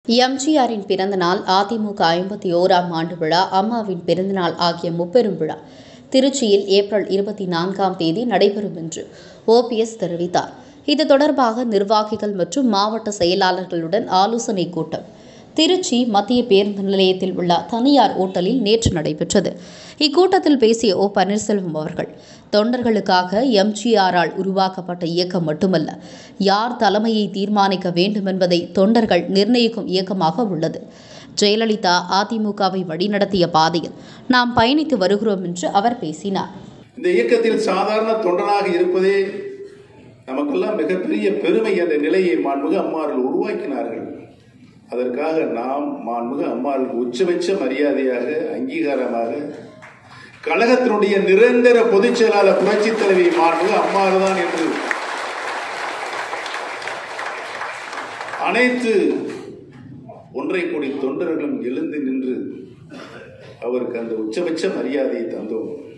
எம்ஜிஆரின் பிறந்தநாள் அதிமுக ஐம்பத்தி ஓராம் ஆண்டு விழா அம்மாவின் பிறந்தநாள் ஆகிய முப்பெரும் விழா திருச்சியில் ஏப்ரல் இருபத்தி நான்காம் தேதி நடைபெறும் என்று ஓபிஎஸ் தெரிவித்தார் இது தொடர்பாக நிர்வாகிகள் மற்றும் மாவட்ட செயலாளர்களுடன் ஆலோசனை கூட்டம் திருச்சி மத்திய பேருந்து நிலையத்தில் உள்ள தனியார் ஓட்டலில் நேற்று நடைபெற்றது இக்கூட்டத்தில் பேசிய ஓ பன்னீர்செல்வம் அவர்கள் தொண்டர்களுக்காக எம்ஜிஆரால் உருவாக்கப்பட்ட இயக்கம் மட்டுமல்ல யார் தலைமையை தீர்மானிக்க வேண்டும் என்பதை தொண்டர்கள் நிர்ணயிக்கும் இயக்கமாக உள்ளது ஜெயலலிதா அதிமுகவை வழிநடத்திய பாதையில் நாம் பயணித்து வருகிறோம் என்று அவர் பேசினார் இந்த இயக்கத்தில் சாதாரண தொண்டனாக இருப்பதே நமக்கெல்லாம் மிகப்பெரிய பெருமை என்ற நிலையை மாண்புக அம்மார்கள் உருவாக்கினார்கள் அதற்காக நாம் மாண்புக அம்மாளுக்கு உச்சபட்ச மரியாதையாக அங்கீகாரமாக கழகத்தினுடைய நிரந்தர பொதுச் செயலாளர் புரட்சி தலைவி மாண்புக அம்மாள் தான் என்று அனைத்து ஒன்றை கோடி தொண்டர்களும் எழுந்து நின்று அவருக்கு அந்த உச்சபட்ச மரியாதையை தந்தோம்